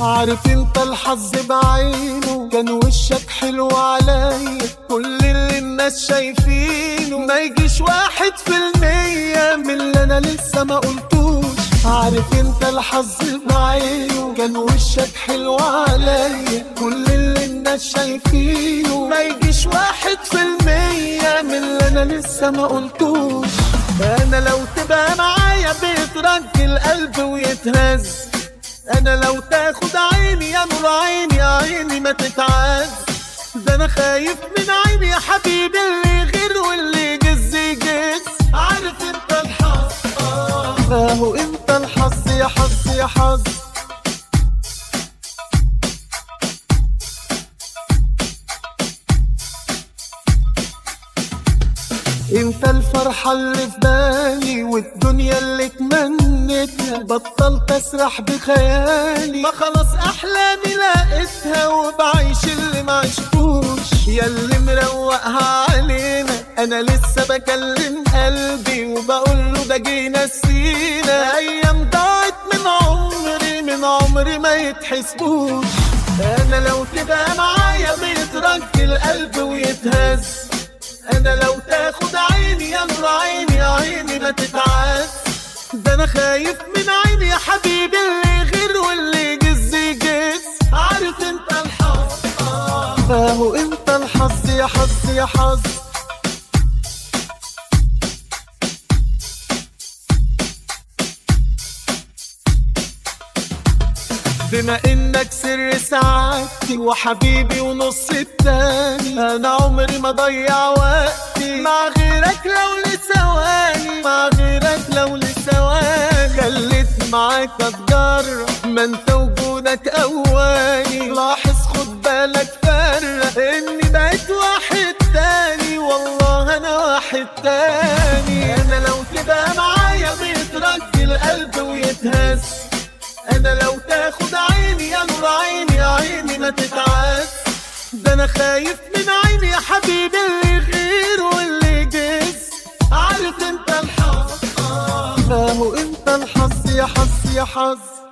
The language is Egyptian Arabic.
عارف انت الحظ بعينه كان وشك حلو عليا كل اللي الناس شايفينه ما يجيش واحد في المية من اللي انا لسه ما قلتوش عارف انت الحظ بعينه كان وشك حلو عليا كل اللي الناس شايفينه ما يجيش واحد في المية من اللي انا لسه ما قلتوش انا لو تبقى معايا بيترج القلب ويتهز انا لو تاخد عيني يا نور عيني يا عيني ما تتعز ده انا خايف من عيني يا حبيبي اللي غير واللي يجز يجز عارف انت الحظ آه. اهو انت الحظ يا حظ يا حظ انت الفرحة اللي في بالي والدنيا اللي تمنيتها بطلت اسرح بخيالي ما خلاص احلامي لقيتها وبعيش اللي ما عشتوش يا اللي مروقها علينا انا لسه بكلم قلبي وبقول له ده جينا سينا ايام ضاعت من عمري من عمري ما يتحسبوش انا لو تبقى معايا بيترج القلب ويتهز انا لو تاخد عيني يا نور عيني يا عيني ما تتعز ده انا خايف من عيني يا حبيبي اللي غير واللي يجز يجز عارف انت الحظ آه. اهو انت الحظ يا حظ يا حظ بما انك سر سعادتي وحبيبي ونص التاني انا عمري ما ضيع وقتي مع غيرك لو لثواني مع غيرك لو لثواني خليت معاك اتجرب ما انت وجودك اواني لاحظ خد بالك فرق اني بقيت واحد تاني والله انا واحد تاني انا لو تبقى معايا بيترج القلب ويتهز انا لو تاخد عيني يا نور عيني يا عيني ما تتعز ده انا خايف من عيني يا حبيبي اللي غير واللي جز عارف انت الحظ آه. اهو انت الحظ يا حظ يا حظ